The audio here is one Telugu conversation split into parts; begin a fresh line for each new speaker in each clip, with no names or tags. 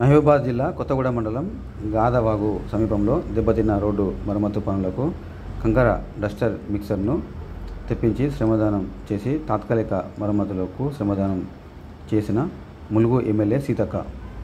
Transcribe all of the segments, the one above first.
మహబూబాద్ జిల్లా కొత్తగూడ మండలం గాదవాగు సమీపంలో దెబ్బతిన్న రోడ్డు మరమ్మతు పనులకు కంకర డస్టర్ మిక్సర్ను తెప్పించి శ్రమదానం చేసి తాత్కాలిక మరమ్మతులకు శ్రమదానం చేసిన ములుగు ఎమ్మెల్యే సీతక్క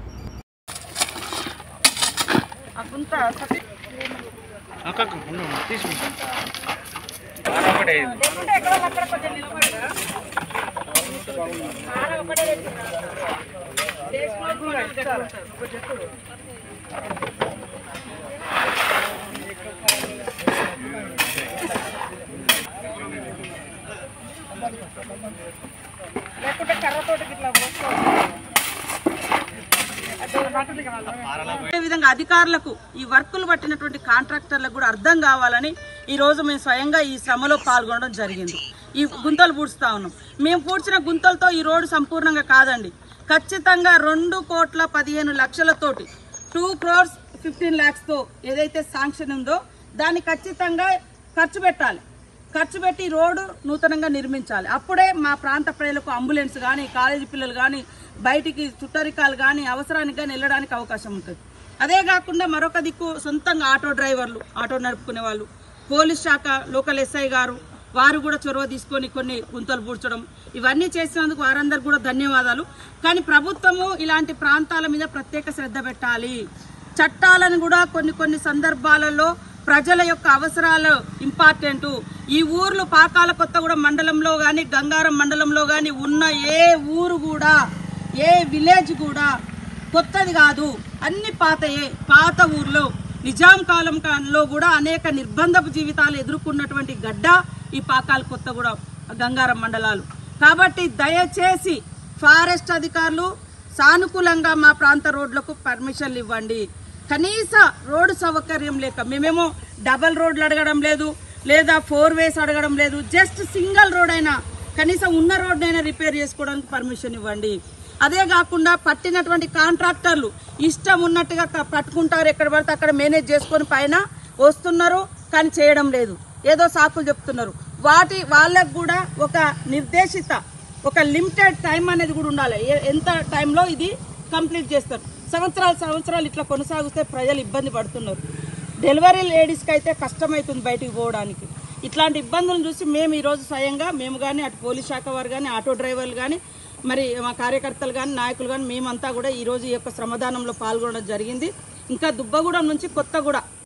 అదేవిధంగా అధికారులకు ఈ వర్కులు పట్టినటువంటి కాంట్రాక్టర్లకు కూడా అర్థం కావాలని ఈ రోజు మేము స్వయంగా ఈ శ్రమలో పాల్గొనడం జరిగింది ఈ గుంతలు పూడ్చుతా ఉన్నాం మేము పూడ్చిన గుంతలతో ఈ రోడ్డు సంపూర్ణంగా కాదండి ఖచ్చితంగా రెండు కోట్ల పదిహేను లక్షలతోటి టూ క్రోర్స్ ఫిఫ్టీన్ ల్యాక్స్తో ఏదైతే శాంక్షన్ ఉందో దాన్ని ఖచ్చితంగా ఖర్చు పెట్టాలి ఖర్చు పెట్టి ఈ రోడ్డు నూతనంగా నిర్మించాలి అప్పుడే మా ప్రాంత ప్రజలకు అంబులెన్స్ కానీ కాలేజీ పిల్లలు కానీ బయటికి చుట్టరికాలు కానీ అవసరానికి కానీ వెళ్ళడానికి అవకాశం ఉంటుంది అదే కాకుండా మరొక దిక్కు సొంతంగా ఆటో డ్రైవర్లు ఆటో నడుపుకునే వాళ్ళు పోలీస్ శాఖ లోకల్ ఎస్ఐ గారు వారు కూడా చొరవ తీసుకొని కొన్ని గుంతలు పూడ్చడం ఇవన్నీ చేసినందుకు వారందరికి కూడా ధన్యవాదాలు కానీ ప్రభుత్వము ఇలాంటి ప్రాంతాల మీద ప్రత్యేక శ్రద్ధ పెట్టాలి చట్టాలను కూడా కొన్ని కొన్ని సందర్భాలలో ప్రజల యొక్క అవసరాలు ఇంపార్టెంట్ ఈ ఊర్లు పాకాల కొత్తగూడెం మండలంలో కానీ గంగారం మండలంలో కానీ ఉన్న ఏ ఊరు కూడా ఏ విలేజ్ కూడా కొత్తది కాదు అన్ని పాతయే పాత ఊర్లో నిజాం కాలం కాలంలో కూడా అనేక నిర్బంధపు జీవితాలు ఎదుర్కొన్నటువంటి గడ్డ ఈ పాకాల కొత్తగూడెం గంగారం మండలాలు కాబట్టి దయచేసి ఫారెస్ట్ అధికారులు సానుకూలంగా మా ప్రాంత రోడ్లకు పర్మిషన్లు ఇవ్వండి కనీస రోడ్డు సౌకర్యం లేక మేమేమో డబల్ రోడ్లు అడగడం లేదు లేదా ఫోర్ వేస్ అడగడం లేదు జస్ట్ సింగిల్ రోడ్ అయినా కనీసం ఉన్న రోడ్ అయినా రిపేర్ చేసుకోవడానికి పర్మిషన్ ఇవ్వండి అదే కాకుండా పట్టినటువంటి కాంట్రాక్టర్లు ఇష్టం ఉన్నట్టుగా క- పట్టుకుంటారు ఎక్కడ పడితే అక్కడ మేనేజ్ చేసుకొని పైన వస్తున్నారు కానీ చేయడం లేదు ఏదో సాకులు చెప్తున్నారు వాటి వాళ్ళకు కూడా ఒక నిర్దేశిత ఒక లిమిటెడ్ టైం అనేది కూడా ఉండాలి ఏ- ఎంత టైంలో ఇది కంప్లీట్ చేస్తారు సంవత్సరాలు సంవత్సరాలు ఇట్లా కొనసాగిస్తే ప్రజలు ఇబ్బంది పడుతున్నారు డెలివరీ లేడీస్కి అయితే కష్టమవుతుంది బయటికి పోవడానికి ఇట్లాంటి ఇబ్బందులను చూసి మేము ఈరోజు స్వయంగా మేము కానీ అటు పోలీస్ శాఖ వారు కానీ ఆటో డ్రైవర్లు కానీ మరి మా కార్యకర్తలు కానీ నాయకులు కానీ మేమంతా కూడా ఈరోజు ఈ యొక్క శ్రమదానంలో పాల్గొనడం జరిగింది ఇంకా దుబ్బగూడెం నుంచి కొత్తగూడ